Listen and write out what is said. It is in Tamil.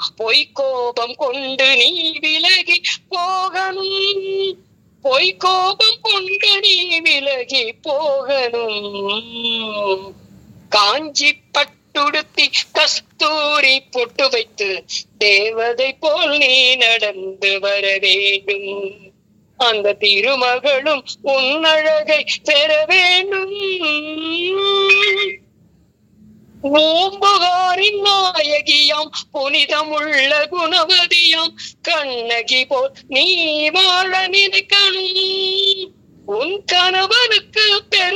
பொய்க்கோபம் கொண்டு நீ விலகி போகணும் பொய்க்கோபம் கொண்டு நீ விலகி போகணும் காஞ்சி பட்டுடுத்தி கஸ்தூரி பொட்டு வைத்து தேவதை போல் நீ நடந்து வர வேண்டும் அந்த திருமகளும் உன் அழகை பெற வேண்டும் பூம்புகாரின் நாயகியாம் புனிதமுள்ள குணவதியாம் கண்ணகி போல் நீ வாழ நினைக்கணும் உன் கணவனுக்கு பெரு